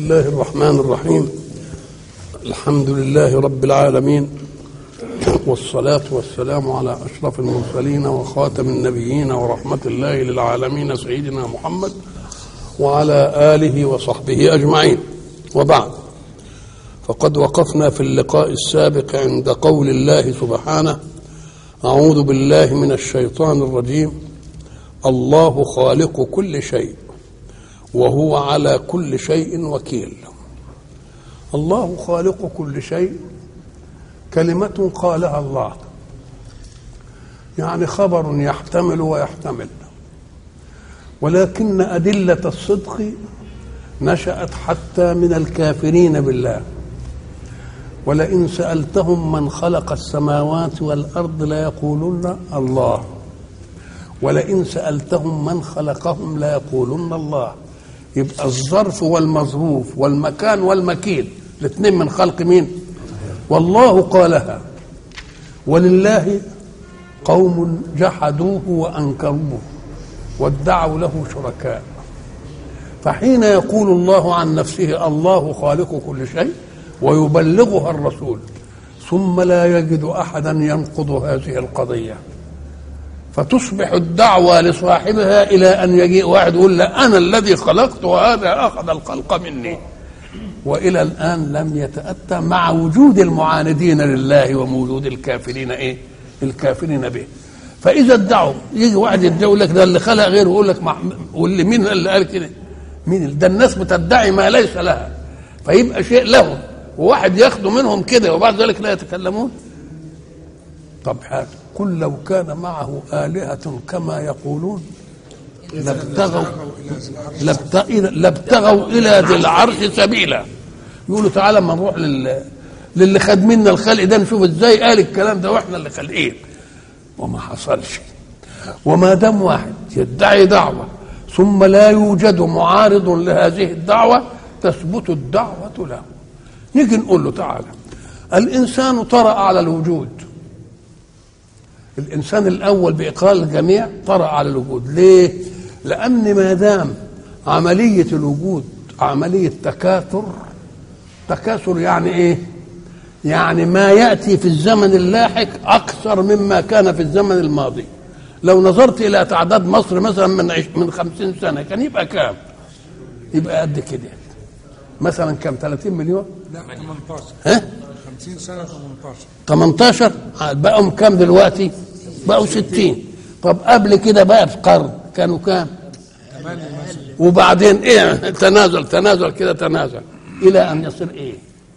الله الرحمن الرحيم الحمد لله رب العالمين والصلاة والسلام على أشرف المرسلين وخاتم النبيين ورحمة الله للعالمين سيدنا محمد وعلى آله وصحبه أجمعين وبعد فقد وقفنا في اللقاء السابق عند قول الله سبحانه أعوذ بالله من الشيطان الرجيم الله خالق كل شيء وهو على كل شيء وكيل الله خالق كل شيء كلمة قالها الله يعني خبر يحتمل ويحتمل ولكن أدلة الصدق نشأت حتى من الكافرين بالله ولئن سألتهم من خلق السماوات والأرض ليقولن الله ولئن سألتهم من خلقهم ليقولن الله يبقى الظرف والمظروف والمكان والمكين الاثنين من خلق مين والله قالها ولله قوم جحدوه وانكروه وادعوا له شركاء فحين يقول الله عن نفسه الله خالق كل شيء ويبلغها الرسول ثم لا يجد احدا ينقض هذه القضيه فتصبح الدعوة لصاحبها إلى أن يجيء واحد يقول لا أنا الذي خلقت وهذا أخذ الخلق مني وإلى الآن لم يتأتى مع وجود المعاندين لله ووجود الكافرين إيه الكافرين به فإذا ادعوا يجي واحد يدعي لك ده اللي خلق غيره يقول لك واللي مين اللي قال كده مين ده الناس بتدعي ما ليس لها فيبقى شيء لهم وواحد ياخده منهم كده وبعد ذلك لا يتكلمون طب حاجة قل لو كان معه آلهة كما يقولون لابتغوا لابتغوا إلى ذي العرش سبيلا يقولوا تعالى ما نروح لل للي خد منا الخلق ده نشوف ازاي قال الكلام ده واحنا اللي خالقين وما حصلش وما دام واحد يدعي دعوة ثم لا يوجد معارض لهذه الدعوة تثبت الدعوة له نيجي نقول له تعالى الإنسان طرأ على الوجود الانسان الاول باقرار الجميع طرا على الوجود ليه لان ما دام عمليه الوجود عمليه تكاثر تكاثر يعني ايه يعني ما ياتي في الزمن اللاحق اكثر مما كان في الزمن الماضي لو نظرت الى تعداد مصر مثلا من عش من خمسين سنه كان يبقى كام يبقى قد كده مثلا كام 30 مليون لا 18 ها 50 سنه 18 18 بقوا كام دلوقتي بقوا 60 طب قبل كده بقى في قرن كانوا كام 8 مثلا وبعدين ايه تنازل تنازل كده تنازل الى ان يصير ايه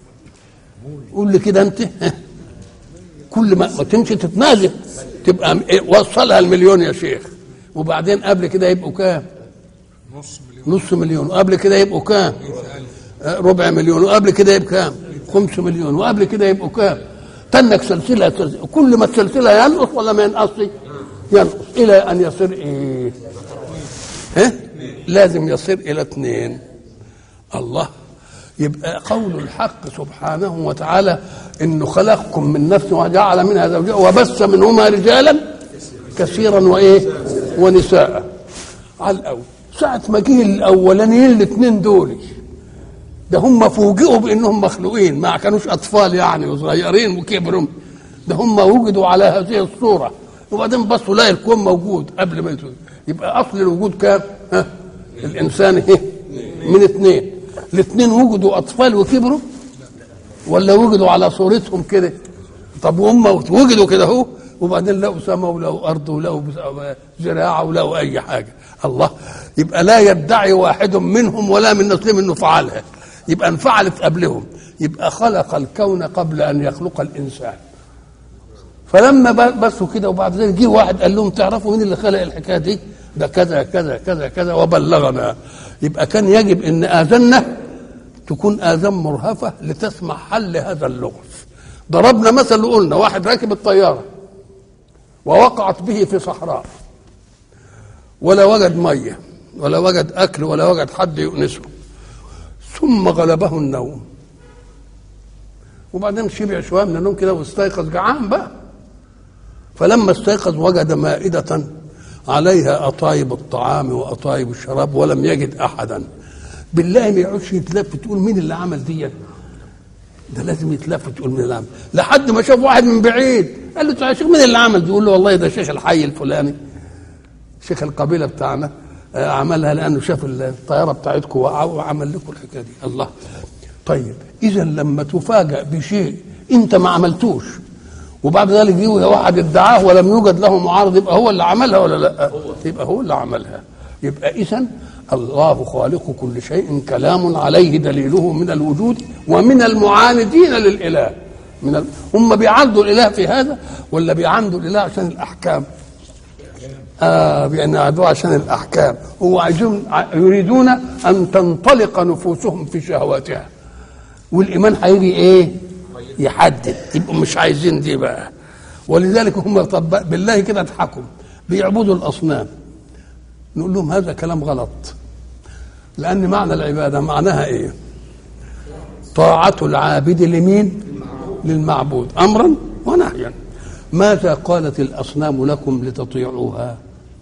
قول لي كده انت ها؟ كل ما, ما تمشي تتنازل تبقى إيه؟ وصلها المليون يا شيخ وبعدين قبل كده يبقوا كام نص مليون نص مليون وقبل كده يبقوا كام آه، ربع مليون وقبل كده يبقى كام خمس مليون وقبل كده يبقوا كام تنك سلسلة سلسلة. كل ما السلسلة ينقص ولا ما ينقصش ينقص إلى أن يصير إيه ها؟ لازم يصير إلى اثنين الله يبقى قول الحق سبحانه وتعالى انه خلقكم من نفس وجعل منها زوجها وبث منهما رجالا كثيرا وايه ونساء على الاول ساعه ما جه الاولانيين الاثنين دول ده هم فوجئوا بانهم مخلوقين ما كانوش اطفال يعني وصغيرين وكبروا ده هم وجدوا على هذه الصوره وبعدين بصوا لا الكون موجود قبل ما يتوجد يبقى اصل الوجود كام؟ ها؟ الانسان ايه؟ من اثنين الاثنين وجدوا اطفال وكبروا ولا وجدوا على صورتهم كده طب وهم وجدوا كده اهو وبعدين لقوا سماء ولقوا ارض ولقوا زراعه ولقوا اي حاجه الله يبقى لا يدعي واحد منهم ولا من نسلهم انه فعلها يبقى انفعلت قبلهم يبقى خلق الكون قبل ان يخلق الانسان فلما بسوا كده وبعد ذلك جه واحد قال لهم تعرفوا مين اللي خلق الحكايه دي؟ ده كذا كذا كذا كذا وبلغنا يبقى كان يجب ان اذاننا تكون اذان مرهفه لتسمع حل هذا اللغز ضربنا مثل وقلنا واحد راكب الطياره ووقعت به في صحراء ولا وجد ميه ولا وجد اكل ولا وجد حد يؤنسه ثم غلبه النوم وبعدين شبع شويه من النوم كده واستيقظ جعان بقى فلما استيقظ وجد مائدة عليها أطايب الطعام وأطايب الشراب ولم يجد أحدا بالله ما يقعدش يتلف تقول مين اللي عمل دي ده لازم يتلف تقول مين اللي عمل لحد ما شاف واحد من بعيد قال له يا شيخ مين اللي عمل دي يقول له والله ده شيخ الحي الفلاني شيخ القبيله بتاعنا آه، عملها لانه شاف الطياره بتاعتكم وقع وعمل لكم الحكايه دي الله طيب اذا لما تفاجأ بشيء انت ما عملتوش وبعد ذلك يجي واحد ادعاه ولم يوجد له معارض يبقى هو اللي عملها ولا لا؟ يبقى هو اللي عملها يبقى اذا الله خالق كل شيء كلام عليه دليله من الوجود ومن المعاندين للاله من ال... هم بيعاندوا الاله في هذا ولا بيعاندوا الاله عشان الاحكام؟ آه بيعاندوه عشان الاحكام هو عايزون يريدون ان تنطلق نفوسهم في شهواتها والايمان هيجي ايه؟ يحدد يبقوا مش عايزين دي بقى ولذلك هم طب بالله كده اضحكوا بيعبدوا الاصنام نقول لهم هذا كلام غلط لان معنى العباده معناها ايه؟ طاعة العابد لمين؟ للمعبود امرا ونهيا ماذا قالت الاصنام لكم لتطيعوها؟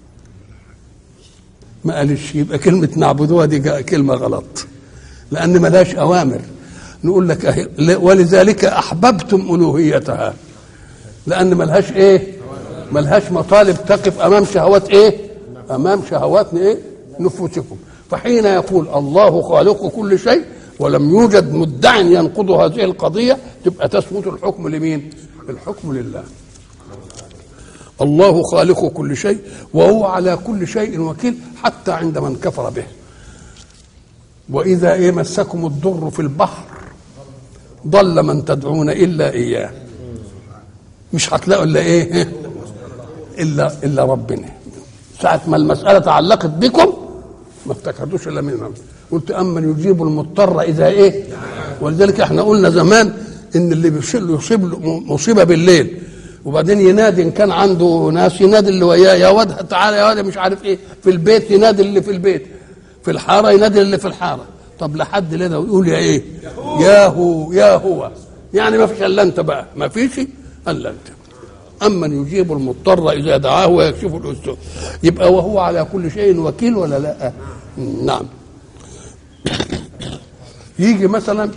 ما قالش يبقى كلمة نعبدوها دي جا- كلمة غلط لأن ملهاش أوامر نقول لك أهي ل- ولذلك أحببتم ألوهيتها لأن ملهاش إيه ملهاش مطالب تقف أمام شهوات إيه أمام شهوات إيه نفوسكم فحين يقول الله خالق كل شيء ولم يوجد مدع ينقض هذه القضية تبقى تثبت الحكم لمين الحكم لله الله خالق كل شيء وهو على كل شيء وكيل حتى عند من كفر به وإذا إيه مسكم الضر في البحر ضل من تدعون إلا إياه مش هتلاقوا إلا إيه إلا إلا ربنا ساعة ما المسألة تعلقت بكم ما افتكرتوش إلا من قلت أمن يجيب المضطر إذا إيه ولذلك احنا قلنا زمان إن اللي بيصيب يصيب له مصيبة بالليل وبعدين ينادي ان كان عنده ناس ينادي اللي وياه يا واد تعالى يا واد مش عارف ايه في البيت ينادي اللي في البيت في الحاره ينادي اللي في الحاره طب لحد لده ويقول يا ايه يا هو يا هو يعني ما فيش الا انت بقى ما فيش الا انت امن يجيب المضطر اذا دعاه ويكشف الاسوء يبقى وهو على كل شيء وكيل ولا لا نعم يجي مثلا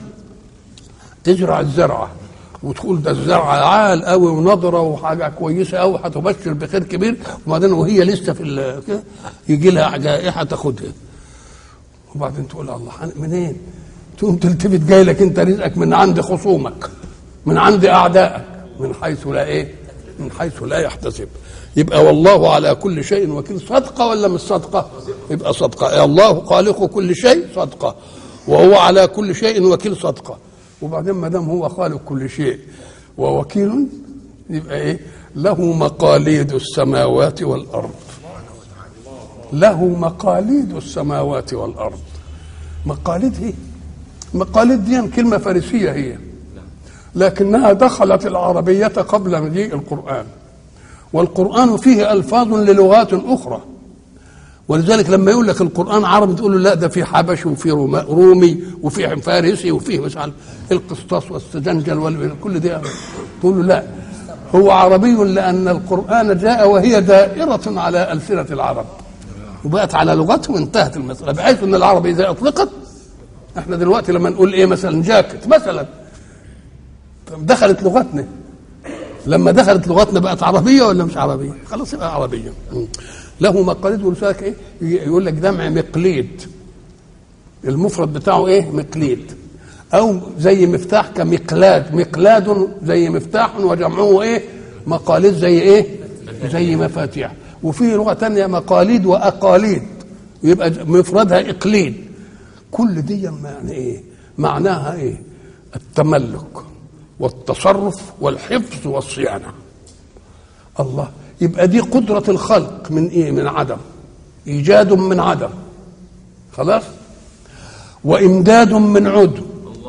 تزرع الزرعه وتقول ده الزرعه عال قوي ونضره وحاجه كويسه قوي هتبشر بخير كبير وبعدين وهي لسه في ال- كده يجي لها جائحه تاخدها وبعدين تقول الله حن- منين؟ تقوم تلتفت جاي لك انت رزقك من عند خصومك من عند اعدائك من حيث لا ايه؟ من حيث لا يحتسب يبقى والله على كل شيء وكيل صدقه ولا مش صدقه؟ يبقى صدقه الله خالق كل شيء صدقه وهو على كل شيء وكيل صدقه وبعدين ما دام هو خالق كل شيء ووكيل يبقى ايه؟ له مقاليد السماوات والارض له مقاليد السماوات والارض مقاليد هي مقاليد دي كلمه فارسيه هي لكنها دخلت العربيه قبل مجيء القران والقران فيه الفاظ للغات اخرى ولذلك لما يقول لك القران عربي تقول له لا ده في حبشي وفي روما- رومي وفي فارسي وفيه مش عارف القسطاس والسجنجل وكل ده تقول له لا هو عربي لان القران جاء وهي دائره على السنه العرب وبقت على لغتهم انتهت المساله بحيث ان العربي اذا اطلقت احنا دلوقتي لما نقول ايه مثلا جاكيت مثلا دخلت لغتنا لما دخلت لغتنا بقت عربيه ولا مش عربيه؟ خلاص يبقى عربيه م. له مقاليد ولسانك ايه؟ يقول لك جمع مقليد المفرد بتاعه ايه؟ مقليد او زي مفتاح كمقلاد مقلاد زي مفتاح وجمعه ايه؟ مقاليد زي ايه؟ زي مفاتيح وفي لغه تانية مقاليد واقاليد يبقى مفردها اقليد كل دي يعني ايه؟ معناها ايه؟ التملك والتصرف والحفظ والصيانه الله يبقى دي قدرة الخلق من ايه من عدم ايجاد من عدم خلاص وامداد من عدم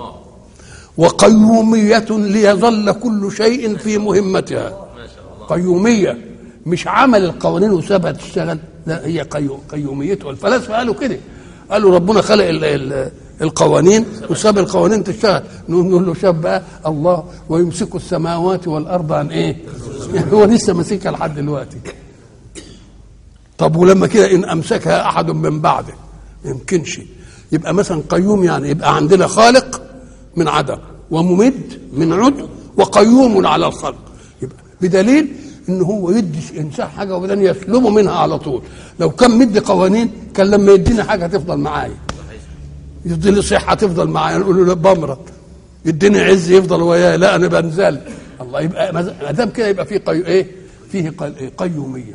وقيومية ليظل كل شيء في مهمتها قيومية مش عمل القوانين وسابها تشتغل لا هي قيو- قيوميته الفلاسفة قالوا كده قالوا ربنا خلق ال ال القوانين وساب القوانين تشتغل نقول نقول له شاب بقى الله ويمسك السماوات والارض عن ايه؟ يعني هو لسه ماسكها لحد دلوقتي طب ولما كده ان امسكها احد من بعده ما يمكنش يبقى مثلا قيوم يعني يبقى عندنا خالق من عدم وممد من عدم وقيوم على الخلق يبقى بدليل ان هو يدي انسان حاجه وبعدين يسلبه منها على طول لو كان مدي قوانين كان لما يدينا حاجه تفضل معايا يديني صحه تفضل معايا نقول له لا بمرض يديني عز يفضل وياي لا انا بنزل الله يبقى ما دام كده يبقى فيه قي... ايه فيه قي... قيوميه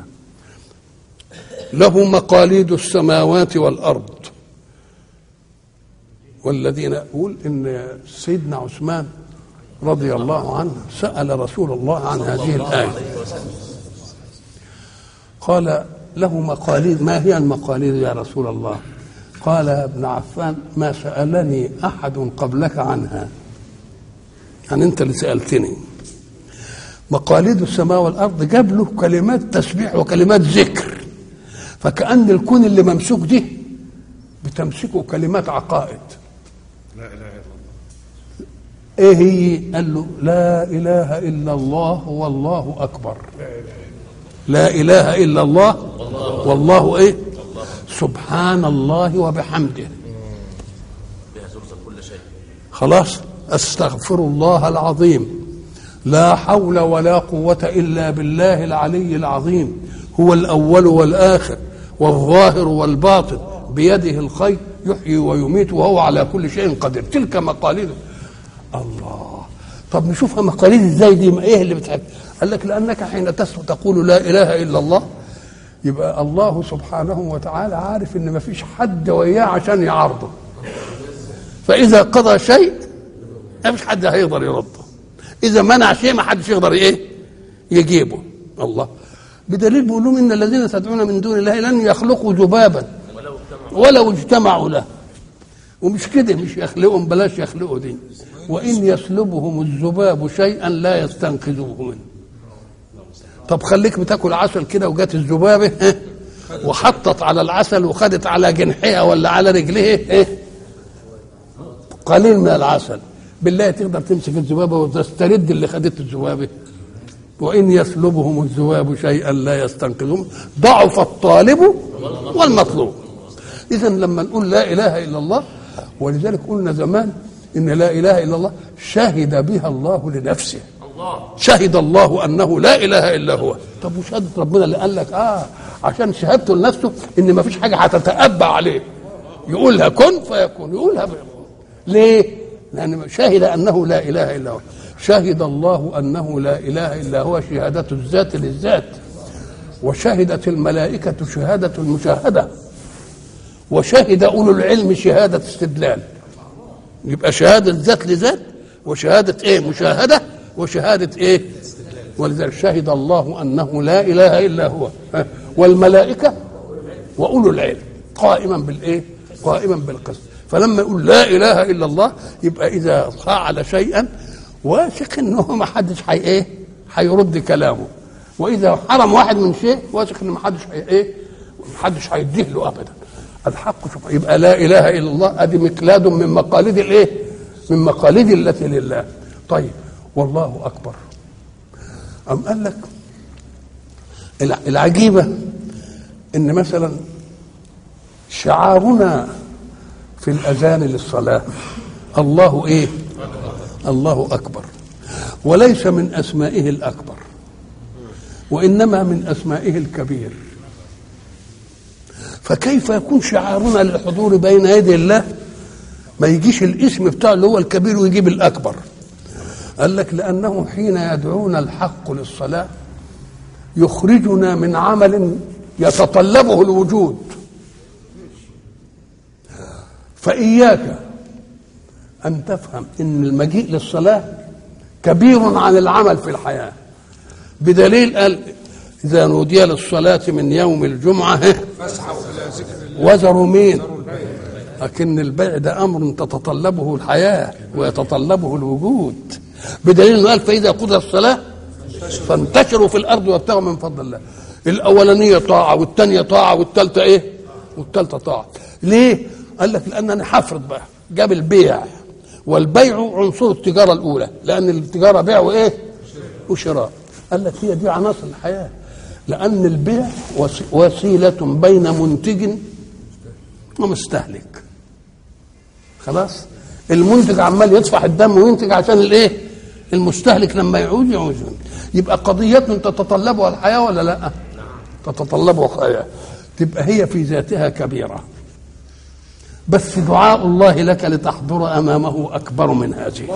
له مقاليد السماوات والارض والذين يقول ان سيدنا عثمان رضي الله عنه سال رسول الله عن هذه الايه قال له مقاليد ما هي المقاليد يا رسول الله قال يا ابن عفان ما سالني احد قبلك عنها يعني انت اللي سالتني مقاليد السماء والارض جاب له كلمات تسبيح وكلمات ذكر فكأن الكون اللي ممسوك دي بتمسكه كلمات عقائد لا اله الا الله ايه هي قال له لا اله الا الله والله اكبر لا اله الا الله والله ايه سبحان الله وبحمده خلاص استغفر الله العظيم لا حول ولا قوة إلا بالله العلي العظيم هو الأول والآخر والظاهر والباطن بيده الخير يحيي ويميت وهو على كل شيء قدير تلك مقاليد الله طب نشوفها مقاليد ازاي دي ايه اللي بتحب قال لك لانك حين تسمع تقول لا اله الا الله يبقى الله سبحانه وتعالى عارف ان ما فيش حد وياه عشان يعارضه فاذا قضى شيء ما فيش حد هيقدر يرده اذا منع شيء ما حدش يقدر ايه يجيبه الله بدليل بيقول لهم ان الذين تدعون من دون الله لن يخلقوا ذبابا ولو اجتمعوا له ومش كده مش يخلقهم بلاش يخلقوا دي وان يسلبهم الذباب شيئا لا يستنقذوه منه طب خليك بتاكل عسل كده وجات الذبابه ها، وحطت على العسل وخدت على جنحها ولا على رجلها ايه قليل من العسل بالله تقدر تمسك الذبابه وتسترد اللي خدت الذبابه وان يسلبهم الذباب شيئا لا يستنقذهم ضعف الطالب والمطلوب اذا لما نقول لا اله الا الله ولذلك قلنا زمان ان لا اله الا الله شهد بها الله لنفسه شهد الله انه لا اله الا هو طب وشهاده ربنا اللي قال لك اه عشان شهادته لنفسه ان ما فيش حاجه هتتأبع عليه يقولها كن فيكون يقولها فيكون. ليه لان شهد انه لا اله الا هو شهد الله انه لا اله الا هو شهاده الذات للذات وشهدت الملائكه شهاده المشاهده وشهد اولو العلم شهاده استدلال يبقى شهاده ذات لذات وشهاده ايه مشاهده وشهاده ايه ولذلك شهد الله انه لا اله الا هو ها؟ والملائكه واولو العلم قائما بالايه قائما بالقسط فلما يقول لا اله الا الله يبقى اذا فعل شيئا واثق انه ما حدش حي ايه هيرد كلامه واذا حرم واحد من شيء واثق ان ما حدش حي ايه ما حدش هيديه له ابدا الحق سبحانه يبقى لا اله الا الله ادي مقلاد من مقاليد الايه من مقاليد التي لله طيب والله اكبر أم قال لك الع- العجيبه ان مثلا شعارنا في الاذان للصلاه الله ايه الله اكبر وليس من اسمائه الاكبر وانما من اسمائه الكبير فكيف يكون شعارنا للحضور بين يدي الله ما يجيش الاسم بتاعه اللي هو الكبير ويجيب الاكبر قال لك لانه حين يدعون الحق للصلاه يخرجنا من عمل يتطلبه الوجود فإياك أن تفهم أن المجيء للصلاة كبير عن العمل في الحياة بدليل قال إذا نودي للصلاة من يوم الجمعة فاسعوا الى ذكر الله وزروا مين لكن البيع ده أمر تتطلبه الحياة ويتطلبه الوجود بدليل أنه قال فإذا قضى الصلاة فانتشروا في الأرض وابتغوا من فضل الله الأولانية طاعة والثانية طاعة والثالثة إيه والثالثة طاعة ليه قال لك لأن أنا هفرض بقى جاب البيع والبيع عنصر التجارة الأولى لأن التجارة بيع وإيه وشراء قال لك هي دي عناصر الحياة لأن البيع وس- وسيلة بين منتج ومستهلك خلاص المنتج عمال يطفح الدم وينتج عشان الايه المستهلك لما يعود يعود يبقى قضية تتطلبها الحياة ولا لا تتطلبها الحياة تبقى هي في ذاتها كبيرة بس دعاء الله لك لتحضر أمامه أكبر من هذه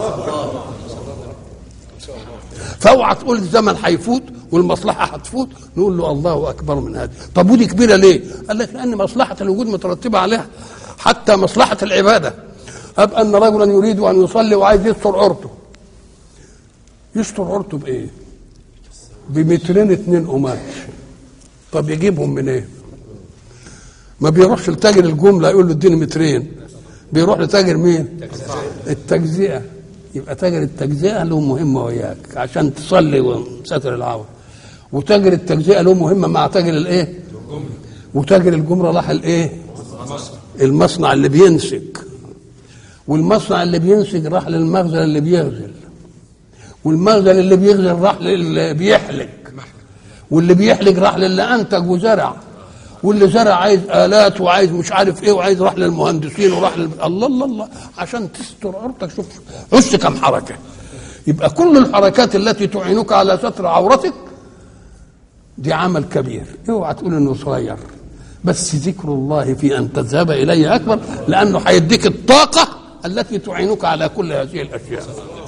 فاوعى تقول الزمن هيفوت والمصلحه هتفوت نقول له الله اكبر من هذا طب ودي كبيره ليه قال لك لان مصلحه الوجود مترتبه عليها حتى مصلحه العباده اب ان رجلا يريد ان يصلي وعايز يستر عورته يستر عورته بايه بمترين اتنين قماش طب يجيبهم منين إيه؟ ما بيروحش لتاجر الجمله يقول له اديني مترين بيروح لتاجر مين التجزئه يبقى تاجر التجزئه له مهمه وياك عشان تصلي وستر العوره وتاجر التجزئه له مهمه مع تاجر الايه وتاجر الجمره راح الايه المصنع اللي بينسج والمصنع اللي بينسج راح للمخزن اللي بيغزل والمخزن اللي بيغزل راح للي بيحلق واللي بيحلق راح للي انتج وزرع واللي زرع عايز الات وعايز مش عارف ايه وعايز راح للمهندسين وراح لل... الله الله الله عشان تستر عورتك شوف عشت كم حركه يبقى كل الحركات التي تعينك على ستر عورتك دي عمل كبير اوعى تقول انه صغير بس ذكر الله في ان تذهب اليه اكبر لانه هيديك الطاقه التي تعينك على كل هذه الاشياء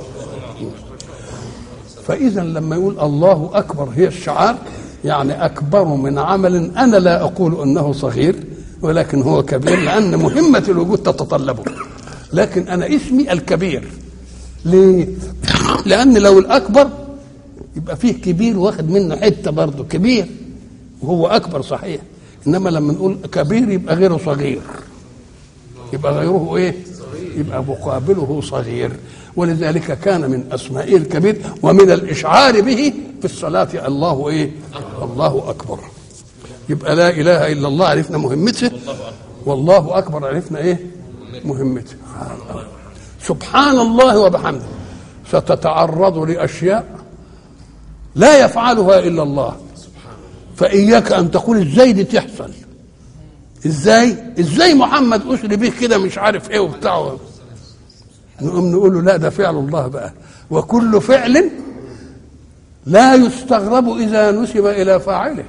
فاذا لما يقول الله اكبر هي الشعار يعني اكبر من عمل انا لا اقول انه صغير ولكن هو كبير لان مهمه الوجود تتطلبه لكن انا اسمي الكبير ليه لان لو الاكبر يبقى فيه كبير واخد منه حته برضه كبير وهو اكبر صحيح انما لما نقول كبير يبقى غيره صغير يبقى غيره ايه يبقى مقابله صغير ولذلك كان من اسمائه الكبير ومن الاشعار به في الصلاه الله ايه الله اكبر يبقى لا اله الا الله عرفنا مهمته والله اكبر عرفنا ايه مهمته سبحان الله وبحمده ستتعرض لاشياء لا يفعلها الا الله فاياك ان تقول ازاي دي تحصل ازاي ازاي محمد اسري به كده مش عارف ايه وبتاع نقوم نقول له لا ده فعل الله بقى وكل فعل لا يستغرب اذا نسب الى فاعله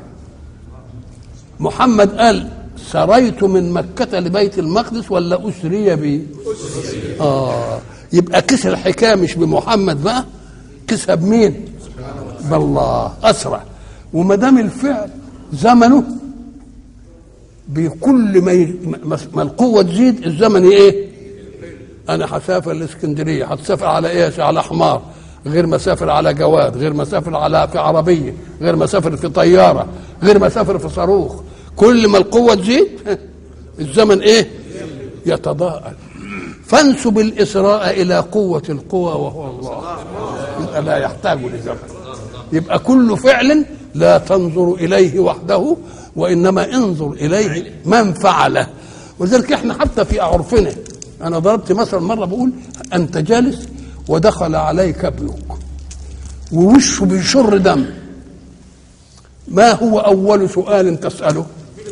محمد قال سريت من مكة لبيت المقدس ولا أسري بي آه يبقى كس الحكاية مش بمحمد بقى كسها بمين بالله أسرع وما دام الفعل زمنه بكل ما, ي... ما القوة تزيد الزمن ايه انا هسافر الاسكندريه هتسافر على ايه على حمار غير ما اسافر على جواد غير ما اسافر على في عربيه غير ما اسافر في طياره غير ما اسافر في صاروخ كل ما القوه تزيد الزمن ايه يتضاءل فانسب الاسراء الى قوه القوى وهو الله يبقى لا يحتاج لزمن يبقى كل فعل لا تنظر اليه وحده وانما انظر اليه من فعله ولذلك احنا حتى في عرفنا انا ضربت مثلا مره بقول انت جالس ودخل عليك ابنك ووشه بيشر دم ما هو اول سؤال تساله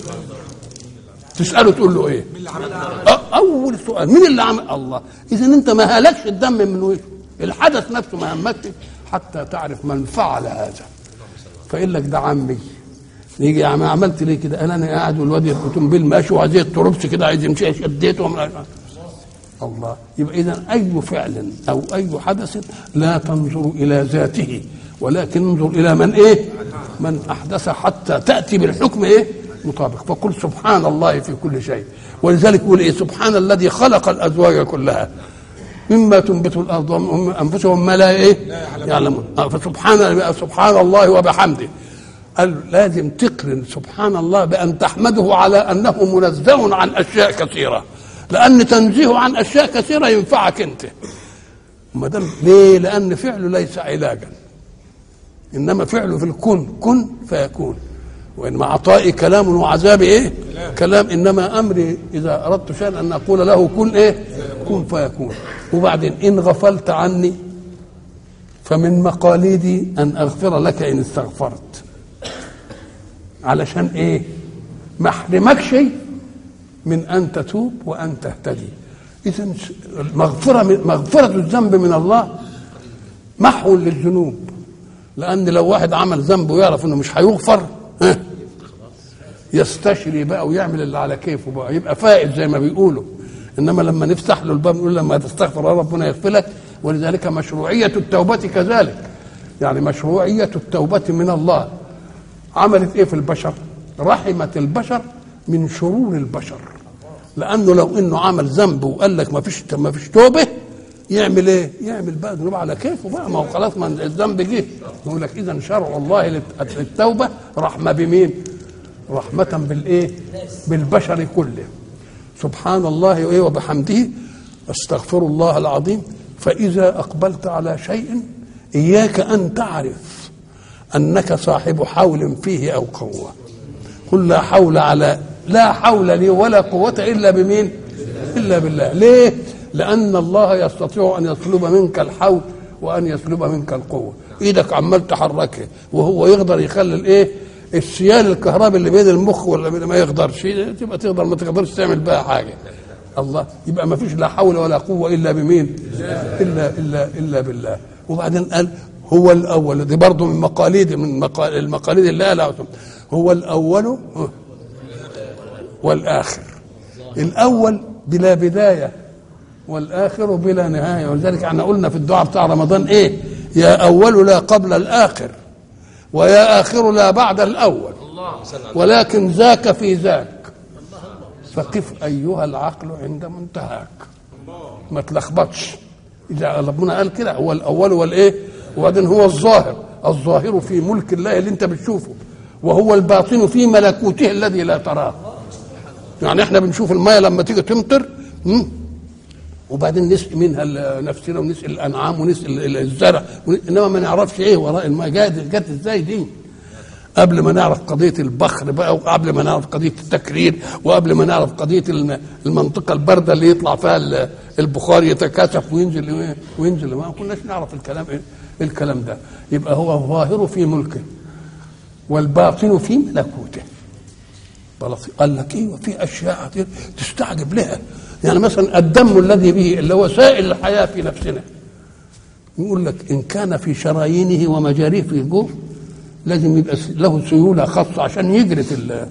تساله تقول له ايه اول سؤال مين اللي عمل الله اذا انت ما هلكش الدم من وشه الحدث نفسه ما همكش حتى تعرف من فعل هذا فيقول لك ده عمي يجي يا عم عملت ليه كده؟ قال انا قاعد والواد الاوتوموبيل ماشي وعايز التربس كده عايز يمشي شديته الله يبقى اذا اي فعل او اي حدث لا تنظر الى ذاته ولكن انظر الى من ايه؟ من احدث حتى تاتي بالحكم ايه؟ مطابق فقل سبحان الله في كل شيء ولذلك يقول ايه؟ سبحان الذي خلق الازواج كلها مما تنبت الارض ومن انفسهم ما لا ايه؟ يعلمون فسبحان سبحان الله وبحمده قال لازم تقرن سبحان الله بان تحمده على انه منزه عن اشياء كثيره لان تنزيهه عن اشياء كثيره ينفعك انت ما دام ليه لان فعله ليس علاجا انما فعله في الكون كن فيكون وان عطائي كلام وعذابي ايه كلام انما امري اذا اردت شيئا ان اقول له كن ايه كن فيكون وبعدين ان غفلت عني فمن مقاليدي ان اغفر لك ان استغفرت علشان ايه ما احرمكش من ان تتوب وان تهتدي اذا المغفره من مغفره الذنب من الله محو للذنوب لان لو واحد عمل ذنب ويعرف انه مش هيغفر ها يستشري بقى ويعمل اللي على كيفه بقى يبقى فائز زي ما بيقولوا انما لما نفتح له الباب نقول لما تستغفر ربنا يغفر لك ولذلك مشروعيه التوبه كذلك يعني مشروعيه التوبه من الله عملت ايه في البشر رحمت البشر من شرور البشر لانه لو انه عمل ذنب وقال لك ما فيش ما فيش توبه يعمل ايه؟ يعمل بقى ذنوب على كيفه بقى ما هو خلاص ما الذنب جه يقول لك اذا شرع الله للتوبه رحمه بمين؟ رحمه بالايه؟ بالبشر كله سبحان الله وايه وبحمده استغفر الله العظيم فاذا اقبلت على شيء اياك ان تعرف انك صاحب حول فيه او قوه قل لا حول على لا حول لي ولا قوه الا بمين الا بالله ليه لان الله يستطيع ان يطلب منك الحول وان يسلب منك القوه ايدك عمال تحركها وهو يقدر يخلي الايه السيال الكهربي اللي بين المخ ولا بين ما يقدرش تبقى تقدر ما تقدرش تعمل بها حاجه الله يبقى ما فيش لا حول ولا قوه الا بمين الا الا الا بالله وبعدين قال هو الاول دي برضه من مقاليد من مقال المقاليد اللي قالها هو الاول والاخر الاول بلا بدايه والاخر بلا نهايه ولذلك احنا قلنا في الدعاء بتاع رمضان ايه يا اول لا قبل الاخر ويا اخر لا بعد الاول ولكن ذاك في ذاك فقف ايها العقل عند منتهاك ما تلخبطش اذا ربنا قال كده هو الاول والايه وبعدين هو الظاهر الظاهر في ملك الله اللي انت بتشوفه وهو الباطن في ملكوته الذي لا تراه يعني احنا بنشوف الميه لما تيجي تمطر م? وبعدين نسقي منها نفسنا ونسقي الانعام ونسقي الزرع انما ما نعرفش ايه وراء الماء جت جت ازاي دي قبل ما نعرف قضيه البخر بقى وقبل ما نعرف قضيه التكرير وقبل ما نعرف قضيه المنطقه البارده اللي يطلع فيها البخار يتكاثف وينزل وينزل ما كناش نعرف الكلام إيه الكلام ده يبقى هو الظاهر في ملكه والباطن في ملكوته قال لك ايه وفي اشياء تستعجب لها يعني مثلا الدم الذي به اللي هو سائل الحياه في نفسنا يقول لك ان كان في شرايينه ومجاريه في الجوف لازم يبقى له سيوله خاصه عشان يجري في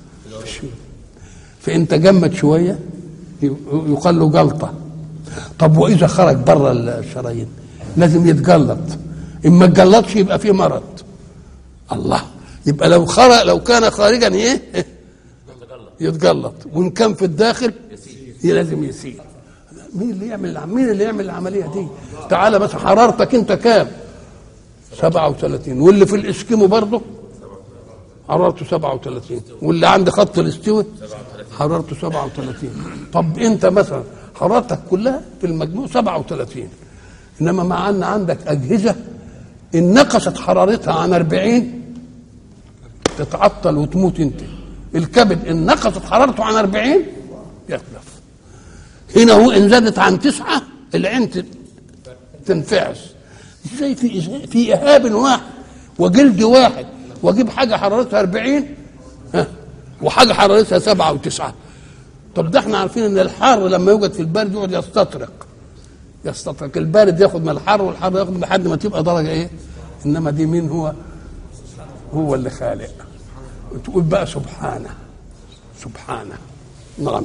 فان تجمد شويه يقال له جلطه طب واذا خرج بره الشرايين لازم يتجلط ان ما اتجلطش يبقى فيه مرض الله يبقى لو خرج لو كان خارجا ايه يتجلط وان كان في الداخل لازم يسيل مين اللي يعمل مين اللي يعمل العمليه دي تعالى بس حرارتك انت كام 37 واللي في الاسكيمو برضه حرارته 37 واللي عند خط الاستوى حرارته 37 طب انت مثلا حرارتك كلها في المجموع 37 انما مع ان عندك اجهزه ان نقصت حرارتها عن 40 تتعطل وتموت انت الكبد ان نقصت حرارته عن 40 يتلف هنا هو ان زادت عن تسعه العين تنفعس ازاي في في اهاب واحد وجلد واحد واجيب حاجه حرارتها 40 ها وحاجه حرارتها سبعه وتسعه طب ده احنا عارفين ان الحار لما يوجد في البارد يقعد يستطرق يستطرق البارد ياخد من الحر والحر ياخد لحد ما تبقى درجه ايه انما دي مين هو هو اللي خالق وتقول بقى سبحانه سبحانه نعم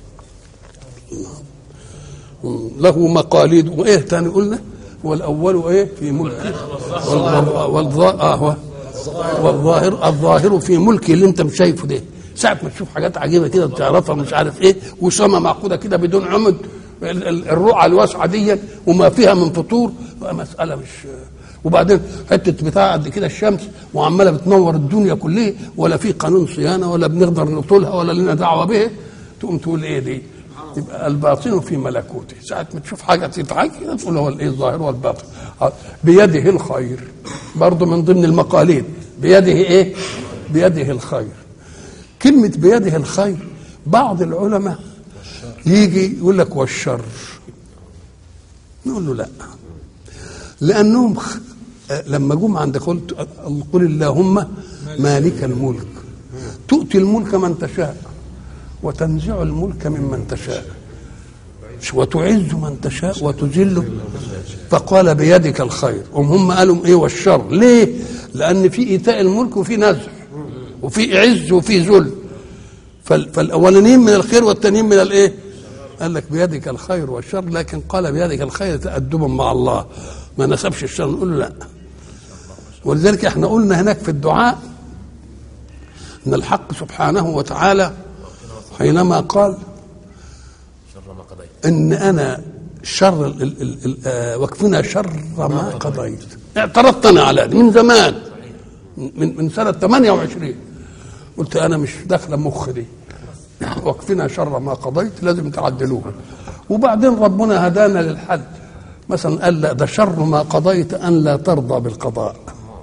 له مقاليد وايه تاني قلنا والاول ايه في ملكه والظاهر والظاهر الظاهر في ملكه اللي انت مش شايفه ده ساعة ما تشوف حاجات عجيبة كده بتعرفها مش عارف ايه وسما معقودة كده بدون عمد الرقعة الواسعة دي وما فيها من فطور مسألة مش وبعدين حتة بتاع قد كده الشمس وعمالة بتنور الدنيا كلها ولا في قانون صيانة ولا بنقدر نطولها ولا لنا دعوة به تقوم تقول ايه دي يبقى الباطن في ملكوته ساعة ما تشوف حاجة تتعجب تقول هو الايه الظاهر والباطن بيده الخير برضه من ضمن المقاليد بيده ايه بيده الخير كلمة بيده الخير بعض العلماء يجي يقول لك والشر نقول له لا لأنهم لما جم عند قلت قل اللهم مالك الملك تؤتي الملك من تشاء وتنزع الملك ممن تشاء وتعز من تشاء وتذل فقال بيدك الخير هم هم قالوا ايه والشر ليه لان في ايتاء الملك وفي نزع وفي عز وفي ذل فال- فالاولانيين من الخير والتانيين من الايه قال لك بيدك الخير والشر لكن قال بيدك الخير تأدبا مع الله ما نسبش الشر نقول له لا ولذلك احنا قلنا هناك في الدعاء ان الحق سبحانه وتعالى حينما قال شر ما قضيت ان انا شر ال ال ال ال آه، واكفنا شر ما قضيت اعترضت انا على دي من زمان من من سنه 28 قلت انا مش داخله مخ دي واكفنا شر ما قضيت لازم تعدلوها وبعدين ربنا هدانا للحل مثلا قال لا ده شر ما قضيت ان لا ترضى بالقضاء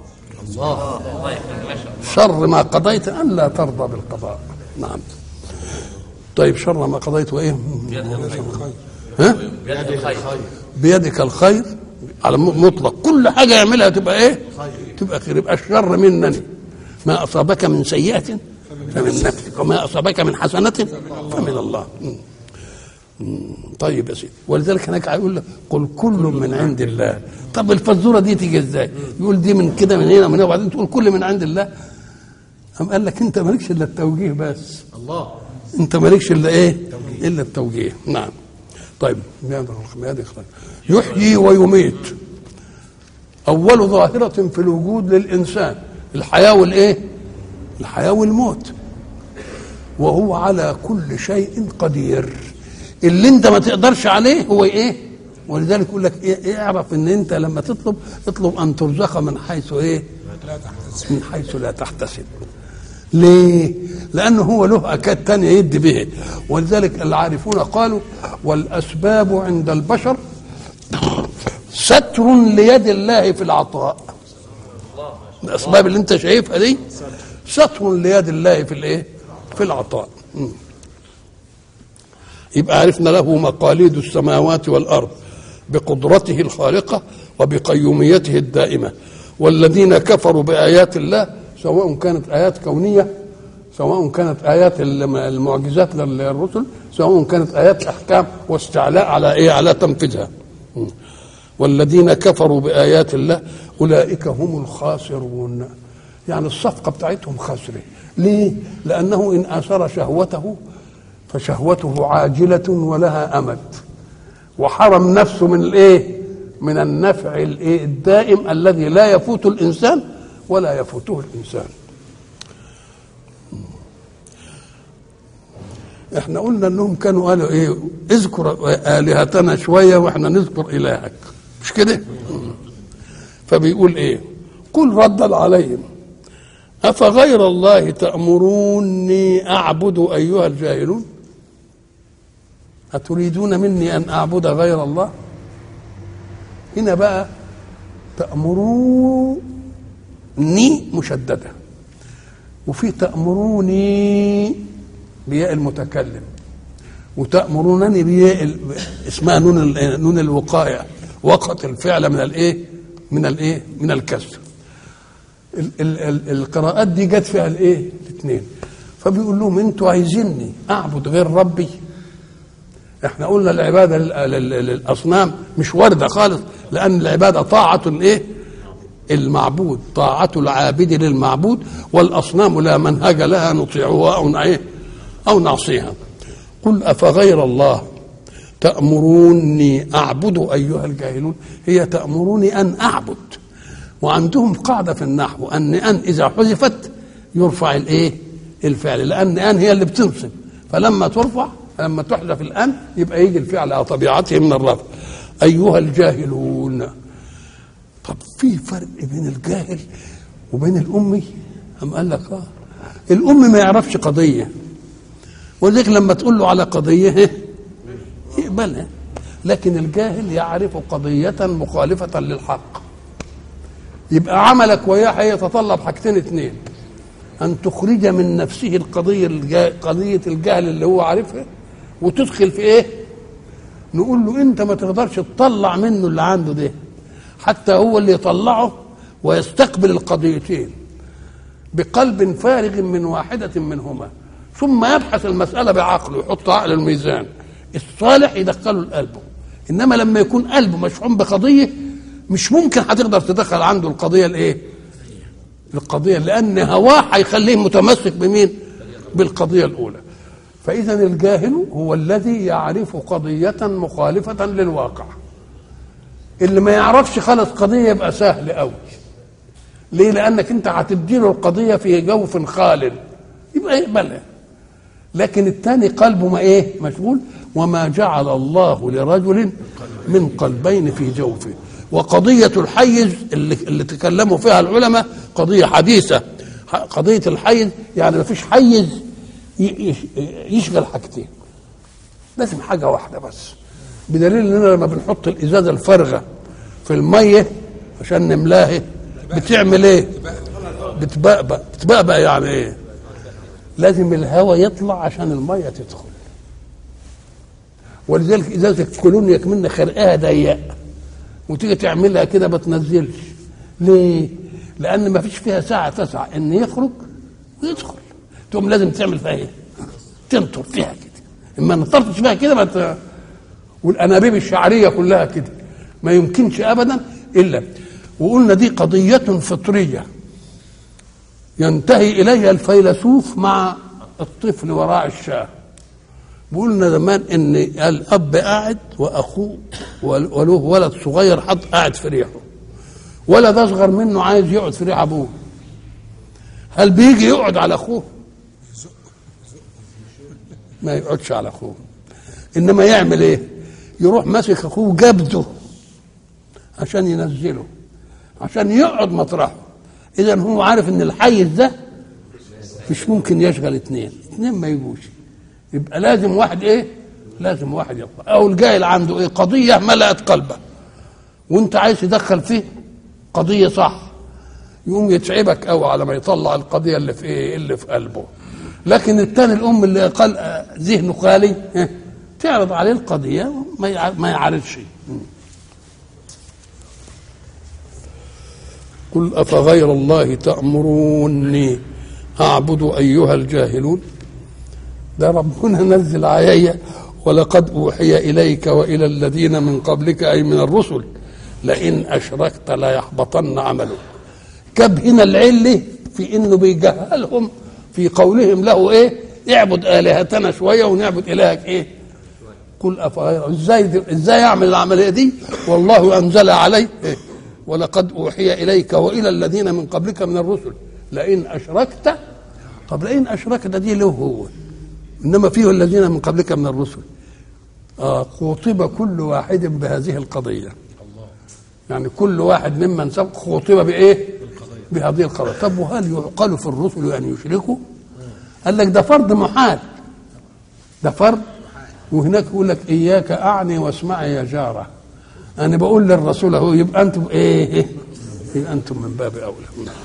شر ما قضيت ان لا ترضى بالقضاء نعم طيب شر ما قضيت وايه ها بيد الخير بيدك الخير على م- مطلق كل حاجه يعملها تبقى ايه تبقى خير يبقى الشر منني ما اصابك من سيئه فمن نفسك وما اصابك من حسنه فمن الله مم. مم. طيب يا سيدي ولذلك هناك هيقول لك قل كل من عند الله طب الفزوره دي تيجي ازاي يقول دي من كده من هنا من هنا وبعدين تقول كل من عند الله أم قال لك انت مالكش الا التوجيه بس الله انت مالكش الا ايه الا التوجيه نعم طيب بيدك الخير. يحيي ويميت اول ظاهره في الوجود للانسان الحياه والايه الحياه والموت وهو على كل شيء قدير اللي انت ما تقدرش عليه هو ايه ولذلك يقول لك إيه إيه اعرف ان انت لما تطلب اطلب ان ترزق من حيث ايه من حيث لا تحتسب ليه؟ لأنه هو له أكاد تانية يدي به ولذلك العارفون قالوا والأسباب عند البشر ستر ليد الله في العطاء الأسباب اللي أنت شايفها دي ستر ليد الله في الإيه؟ في العطاء م. يبقى عرفنا له مقاليد السماوات والأرض بقدرته الخارقة وبقيوميته الدائمة والذين كفروا بآيات الله سواء كانت آيات كونية سواء كانت آيات الم- المعجزات للرسل سواء كانت آيات أحكام واستعلاء على إيه على تنفيذها م. والذين كفروا بآيات الله أولئك هم الخاسرون يعني الصفقة بتاعتهم خاسرة ليه؟ لأنه إن آثر شهوته فشهوته عاجلة ولها أمد وحرم نفسه من الايه من النفع الايه الدائم الذي لا يفوت الانسان ولا يفوته الانسان احنا قلنا انهم كانوا قالوا ايه اذكر الهتنا شويه واحنا نذكر الهك مش كده فبيقول ايه قل ردا عليهم افغير الله تامروني اعبد ايها الجاهلون أتريدون مني أن أعبد غير الله هنا بقى تأمروني مشددة وفي تأمروني بياء المتكلم وتأمرونني بياء ال- اسمها نون ال- نون الوقاية وقت الفعل من الايه؟ من الايه؟ من الكسر. ال- ال- ال- القراءات دي جت فيها الايه؟ الاثنين. فبيقول لهم انتوا عايزيني اعبد غير ربي؟ احنا قلنا العباده لل- لل- للاصنام مش وارده خالص لان العباده طاعه ايه المعبود طاعه العابد للمعبود والاصنام لا منهج لها نطيعها او نعيه او نعصيها قل افغير الله تامروني اعبد ايها الجاهلون هي تامروني ان اعبد وعندهم قاعده في النحو ان ان اذا حذفت يرفع الايه الفعل لان ان هي اللي بتنصب فلما ترفع لما تحذف الان يبقى يجي الفعل على طبيعته من الرفع ايها الجاهلون طب في فرق بين الجاهل وبين الامي أم قال لك اه الام ما يعرفش قضيه ولذلك لما تقول له على قضيه إيه؟ يقبلها لكن الجاهل يعرف قضيه مخالفه للحق يبقى عملك وياه يتطلب حاجتين اثنين ان تخرج من نفسه القضيه الجا... قضيه الجهل اللي هو عارفها وتدخل في ايه نقول له انت ما تقدرش تطلع منه اللي عنده ده حتى هو اللي يطلعه ويستقبل القضيتين بقلب فارغ من واحدة منهما ثم يبحث المسألة بعقله يحط عقل الميزان الصالح يدخله لقلبه انما لما يكون قلبه مشحون بقضيه مش ممكن هتقدر تدخل عنده القضيه الايه القضيه لان هواه هيخليه متمسك بمين بالقضيه الاولى فاذا الجاهل هو الذي يعرف قضيه مخالفه للواقع اللي ما يعرفش خالص قضيه يبقى سهل قوي ليه لانك انت هتديله القضيه في جوف خال يبقى يقبلها لكن الثاني قلبه ما ايه مشغول وما جعل الله لرجل من قلبين في جوفه وقضية الحيز اللي, اللي تكلموا فيها العلماء قضية حديثة ح- قضية الحيز يعني ما فيش حيز ي- يش- يشغل حاجتين لازم حاجة واحدة بس بدليل اننا لما بنحط الازازة الفارغة في المية عشان نملاها بتعمل ايه؟ بتبقبق بتبقبق يعني ايه؟ لازم الهواء يطلع عشان الميه تدخل ولذلك ازازه الكولونيا كمان خرقها ضيق وتيجي تعملها كده ما تنزلش ليه؟ لان ما فيش فيها ساعه تسع ان يخرج ويدخل تقوم لازم تعمل فيها ايه؟ تنطر فيها كده اما نطرتش فيها كده ما ت... والانابيب الشعريه كلها كده ما يمكنش ابدا الا وقلنا دي قضيه فطريه ينتهي اليها الفيلسوف مع الطفل وراء الشاه بقولنا زمان ان الاب قاعد واخوه ول- وله ولد صغير حط قاعد في ريحه ولد اصغر منه عايز يقعد في ريح ابوه هل بيجي يقعد على اخوه ما يقعدش على اخوه انما يعمل ايه يروح ماسك اخوه جبده عشان ينزله عشان يقعد مطرحه اذا هو عارف ان الحيز ده مش ممكن يشغل اثنين اثنين ما يجوش يبقى لازم واحد ايه لازم واحد يطلع او الجاهل عنده ايه قضيه ملأت قلبه وانت عايز تدخل فيه قضيه صح يقوم يتعبك قوي على ما يطلع القضيه اللي في ايه اللي في قلبه لكن الثاني الام اللي قال آه، ذهنه خالي ها، تعرض عليه القضيه ما يع- ما يعرفش قل افغير الله تامروني اعبد ايها الجاهلون ده ربنا نزل علي ولقد اوحي اليك والى الذين من قبلك اي من الرسل لئن اشركت ليحبطن عملك جاب هنا العله في انه بيجهلهم في قولهم له ايه اعبد الهتنا شويه ونعبد الهك ايه قل افغير ازاي دي- ازاي اعمل العمليه دي والله انزل علي إيه؟ ولقد اوحي اليك والى الذين من قبلك من الرسل لئن اشركت طب لئن اشركت دي له هو انما فيه الذين من قبلك من الرسل آه خوطب كل واحد بهذه القضيه يعني كل واحد ممن سبق خوطب بايه بهذه القضيه طب وهل يعقل في الرسل ان يشركوا قال لك ده فرض محال ده فرض وهناك يقول لك اياك اعني واسمعي يا جاره انا بقول للرسول اهو يبقى انتم ايه يبقى انتم من باب اولى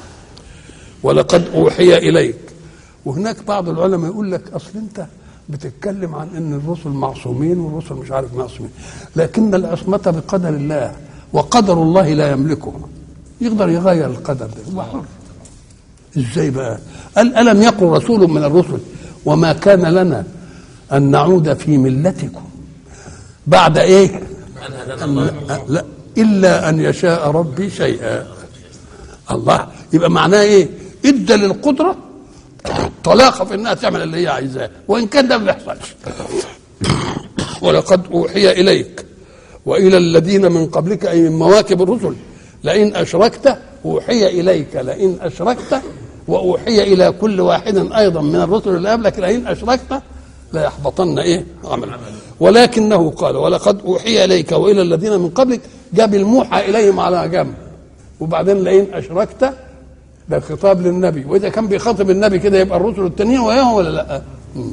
ولقد اوحي اليك وهناك بعض العلماء يقول لك اصل انت بتتكلم عن ان الرسل معصومين والرسل مش عارف معصومين لكن العصمه بقدر الله وقدر الله لا يملكه يقدر يغير القدر ده هو حر ازاي بقى قال الم يقل رسول من الرسل وما كان لنا ان نعود في ملتكم بعد ايه أن هدانا الله أن- لا الا ان يشاء ربي شيئا الله يبقى معناه ايه ادى للقدره طلاقه في انها تعمل اللي هي عايزاه وان كان ده ما بيحصلش ولقد اوحي اليك والى الذين من قبلك اي من مواكب الرسل لئن اشركت اوحي اليك لئن اشركت واوحي الى كل واحد ايضا من الرسل اللي قبلك لئن اشركت ليحبطن ايه عملك ولكنه قال ولقد اوحي اليك والى الذين من قبلك جاب الموحى اليهم على جنب وبعدين لئن اشركت ده خطاب للنبي واذا كان بيخاطب النبي كده يبقى الرسل التانيين وياهم ولا لا مم.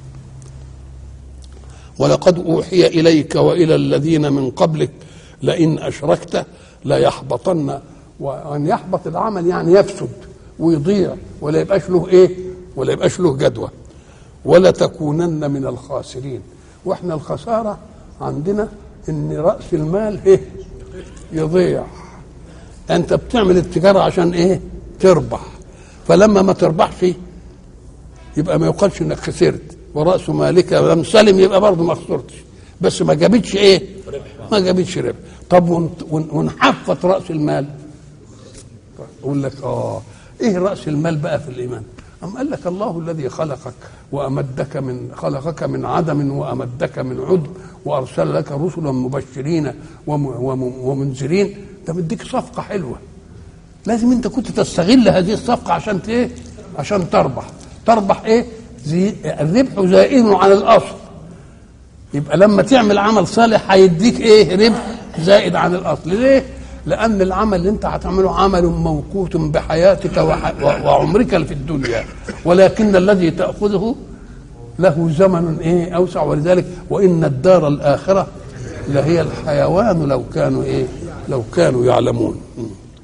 ولقد اوحي اليك والى الذين من قبلك لئن اشركت ليحبطن وان يحبط العمل يعني يفسد ويضيع ولا يبقاش له ايه ولا يبقاش له جدوى ولا تكونن من الخاسرين واحنا الخساره عندنا ان راس المال ايه يضيع انت بتعمل التجاره عشان ايه تربح فلما ما تربحش يبقى ما يقالش انك خسرت وراس مالك لم سلم يبقى برضه ما خسرتش بس ما جابتش ايه ما جابتش ربح طب ون- ون- ونحفظ راس المال يقول لك اه ايه راس المال بقى في الايمان أم قال لك الله الذي خلقك وأمدك من خلقك من عدم وأمدك من عدم وأرسل لك رسلا مبشرين وم- وم- ومنذرين ده مديك صفقة حلوة لازم انت كنت تستغل هذه الصفقة عشان ت- ايه عشان تربح تربح ايه زي الربح زائد عن الأصل يبقى لما تعمل عمل صالح هيديك ايه ربح زائد عن الاصل ليه لان العمل اللي انت هتعمله عمل موقوت بحياتك وح- و- وعمرك في الدنيا ولكن الذي تاخذه له زمن ايه اوسع ولذلك وان الدار الاخره لهي الحيوان لو كانوا ايه لو كانوا يعلمون م.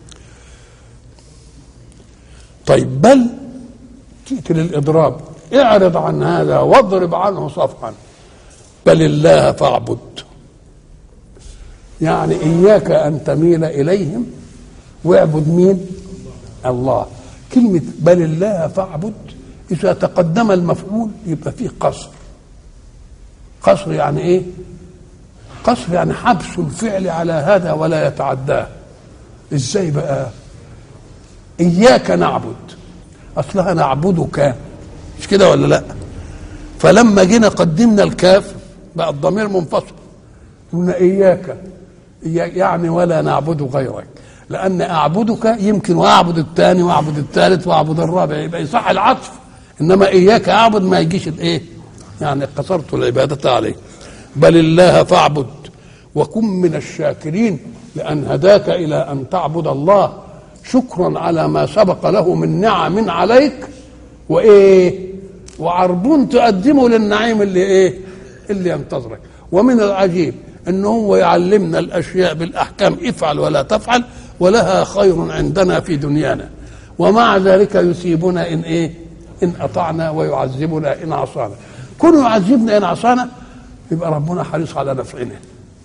طيب بل جئت للاضراب اعرض عن هذا واضرب عنه صفحا بل الله فاعبد يعني اياك ان تميل اليهم واعبد مين الله كلمه بل الله فاعبد اذا تقدم المفعول يبقى فيه قصر قصر يعني ايه قصر يعني حبس الفعل على هذا ولا يتعداه ازاي بقى اياك نعبد اصلها نعبدك مش كده ولا لا فلما جينا قدمنا الكاف بقى الضمير منفصل قلنا اياك إياك يعني ولا نعبد غيرك لان اعبدك يمكن واعبد الثاني واعبد الثالث واعبد الرابع يبقى يصح العطف انما اياك اعبد ما يجيش الايه يعني قصرت العباده عليه بل الله فاعبد وكن من الشاكرين لان هداك الى ان تعبد الله شكرا على ما سبق له من نعم عليك وايه وعربون تقدمه للنعيم اللي ايه اللي ينتظرك ومن العجيب ان هو يعلمنا الاشياء بالاحكام افعل ولا تفعل ولها خير عندنا في دنيانا ومع ذلك يثيبنا ان ايه ان اطعنا ويعذبنا ان عصانا كونه يعذبنا ان عصانا يبقى ربنا حريص على نفعنا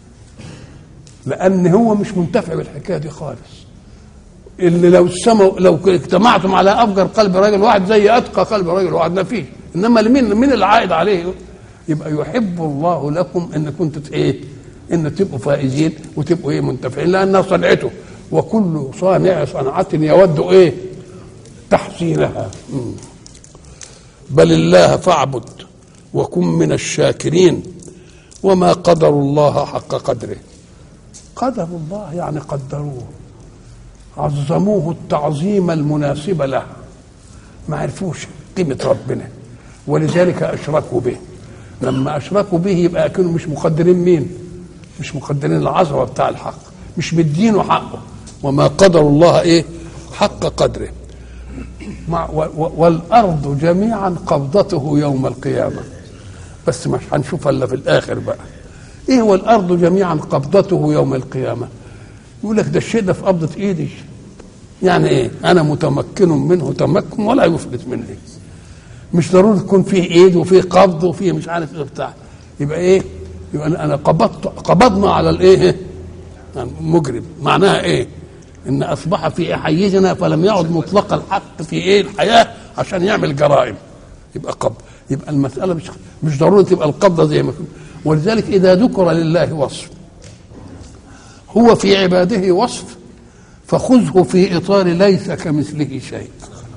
لان هو مش منتفع بالحكايه دي خالص اللي لو السماء لو اجتمعتم على افجر قلب رجل واحد زي اتقى قلب رجل واحد ما فيش انما لمين مين العائد عليه يبقى يحب الله لكم ان كنتوا ايه ان تبقوا فائزين وتبقوا ايه منتفعين لانها صنعته وكل صانع صنعة يود ايه تحسينها مم. بل الله فاعبد وكن من الشاكرين وما قدر الله حق قدره قدر الله يعني قدروه عظموه التعظيم المناسب له ما عرفوش قيمة ربنا ولذلك أشركوا به لما أشركوا به يبقى كانوا مش مقدرين مين مش مقدرين العظمة بتاع الحق مش مدينه حقه وما قدر الله إيه حق قدره مع و و والأرض جميعا قبضته يوم القيامة بس مش هنشوفها إلا في الآخر بقى إيه هو الأرض جميعا قبضته يوم القيامة يقول لك ده الشيء ده في قبضة ايدي يعني ايه انا متمكن منه تمكن ولا يفلت مني مش ضروري تكون فيه ايد وفيه قبض وفيه مش عارف ايه بتاع يبقى ايه يبقى انا قبضت قبضنا على الايه يعني مجرم معناها ايه ان اصبح في حيزنا فلم يعد مطلق الحق في ايه الحياه عشان يعمل جرائم يبقى قبض يبقى المساله مش مش ضروري تبقى القبضه زي ما كنت ولذلك اذا ذكر لله وصف هو في عباده وصف فخذه في اطار ليس كمثله شيء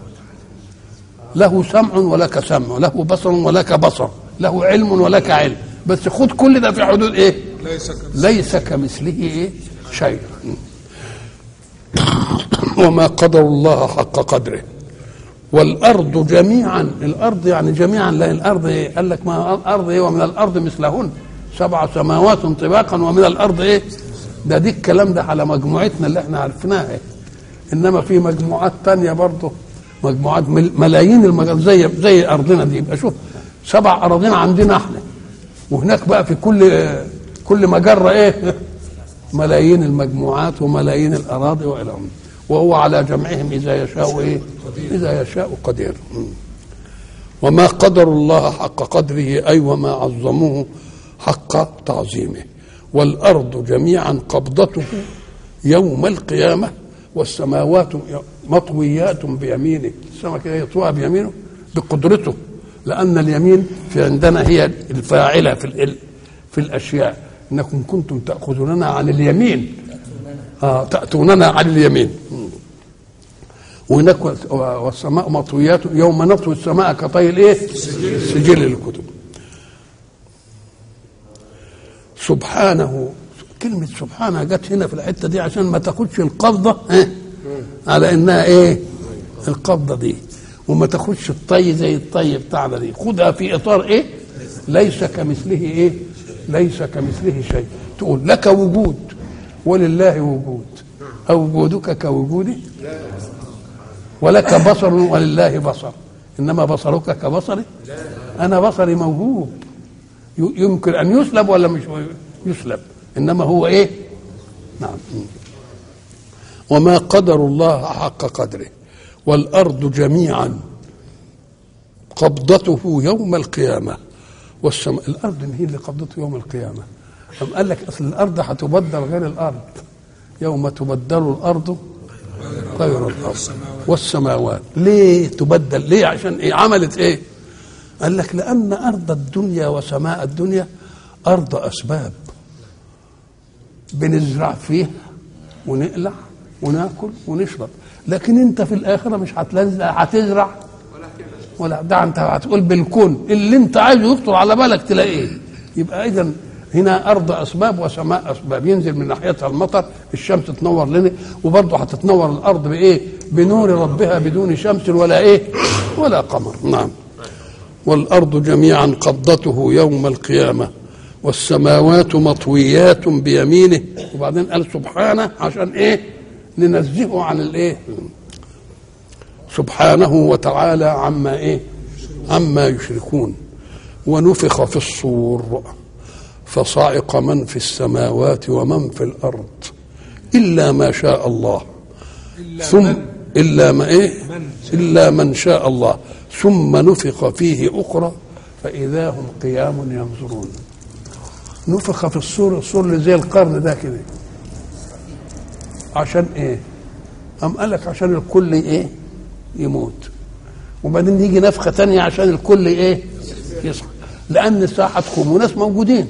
له سمع ولك سمع له بصر ولك بصر له علم ولك علم بس خذ كل ده في حدود ايه ليس كمثله ليس كمثله ايه شيء وما قدر الله حق قدره والارض جميعا الارض يعني جميعا لا الارض إيه؟ قال لك ما الارض ايه ومن الارض مثلهن سبع سماوات طباقا ومن الارض ايه ده دي الكلام ده على مجموعتنا اللي احنا عرفناها إيه؟ انما في مجموعات تانية برضه مجموعات مل- ملايين المجرات زي زي ارضنا دي يبقى شوف سبع اراضين عندنا احنا وهناك بقى في كل كل مجره ايه ملايين المجموعات وملايين الاراضي والى آخره. وهو على جمعهم اذا يشاء ايه اذا يشاء قدير مم. وما قدر الله حق قدره اي وما عظموه حق تعظيمه والارض جميعا قبضته يوم القيامه والسماوات مطويات بيمينه السماء كده يطوها بيمينه بقدرته لان اليمين في عندنا هي الفاعله في ال- في الاشياء انكم كنتم تاخذوننا عن اليمين آه تاتوننا عن اليمين وهناك وال- والسماء مطويات يوم نطوي السماء كطي الايه؟ سجل الكتب سبحانه كلمة سبحانه جت هنا في الحتة دي عشان ما تاخدش القبضة ها على انها ايه القبضة دي وما تاخدش الطي زي الطي بتاعنا دي خدها في اطار ايه ليس كمثله ايه ليس كمثله شيء تقول لك وجود ولله وجود أو وجودك كوجودي ولك بصر ولله بصر انما بصرك كبصري انا بصري موهوب ي- يمكن ان يسلب ولا مش يسلب انما هو ايه نعم وما قدر الله حق قدره والارض جميعا قبضته يوم القيامه والسماء الارض هي اللي قبضته يوم القيامه أم قال لك اصل الارض هتبدل غير الارض يوم تبدل الارض غير الارض والسماوات ليه تبدل ليه عشان ايه عملت ايه قال لك لان ارض الدنيا وسماء الدنيا ارض اسباب بنزرع فيها ونقلع وناكل ونشرب لكن انت في الاخره مش هتلزق هتزرع ولا ده انت هتقول بالكون اللي انت عايزه يخطر على بالك تلاقيه يبقى اذا هنا ارض اسباب وسماء اسباب ينزل من ناحيتها المطر الشمس تنور لنا وبرضه هتتنور الارض بايه بنور ربها بدون شمس ولا ايه ولا قمر نعم والارض جميعا قبضته يوم القيامه والسماوات مطويات بيمينه وبعدين قال سبحانه عشان ايه ننزهه عن الايه سبحانه وتعالى عما ايه عما يشركون ونفخ في الصور فصعق من في السماوات ومن في الارض الا ما شاء الله ثم الا ما ايه الا من شاء الله ثم نفخ فيه اخرى فاذا هم قيام ينظرون نفخ في الصور الصور اللي زي القرن ده كده عشان ايه أم قال لك عشان الكل ايه يموت وبعدين يجي نفخة تانية عشان الكل ايه يصحى لأن الساعة هتقوم وناس موجودين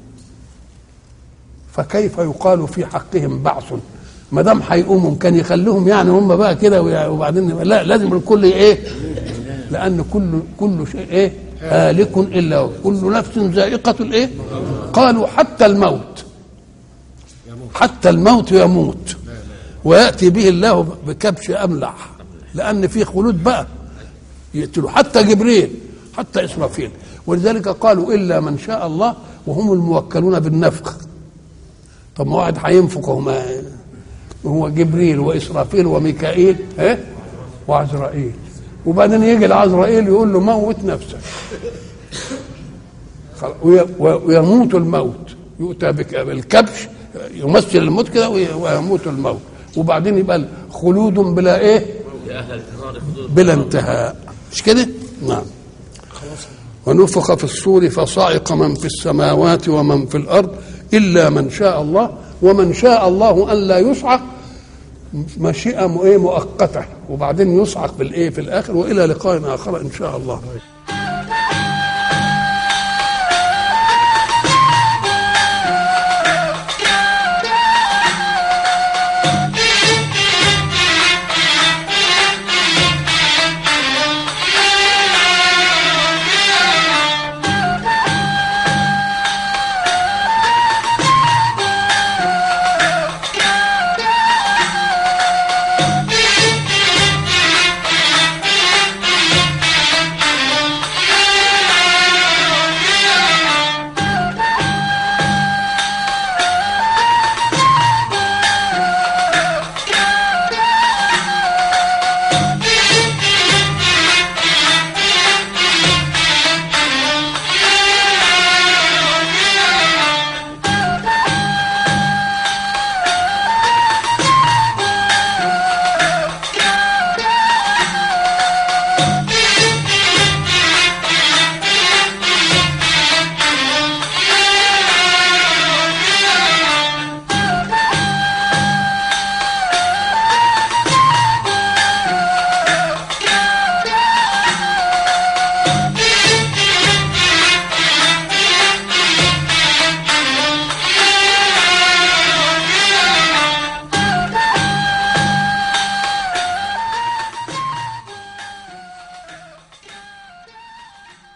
فكيف يقال في حقهم بعث ما دام هيقوموا كان يخليهم يعني هم بقى كده ويع- وبعدين لا لازم الكل ايه لأن كل كل شيء ايه هالك إلا هو كل نفس ذائقة الايه قالوا حتى الموت حتى الموت يموت وياتي به الله بكبش املح لان في خلود بقى يقتلوا حتى جبريل حتى اسرافيل ولذلك قالوا الا من شاء الله وهم الموكلون بالنفخ طب ما واحد هينفخ هما هو جبريل واسرافيل وميكائيل ها وعزرائيل وبعدين يجي العزرائيل يقول له موت نفسك خلاص، وي- ويموت الموت يؤتى بك- بالكبش يمثل الموت كده وي- ويموت الموت وبعدين يبقى خلود بلا ايه لأهل الانتظار خذوا بلا انتهاء مش كده نعم ونفخ في الصور فصعق من في السماوات ومن في الارض الا من شاء الله ومن شاء الله ان لا يصعق مشيئه م- ايه مؤقته وبعدين يصعق بالايه في الاخر والى لقاء اخر ان شاء الله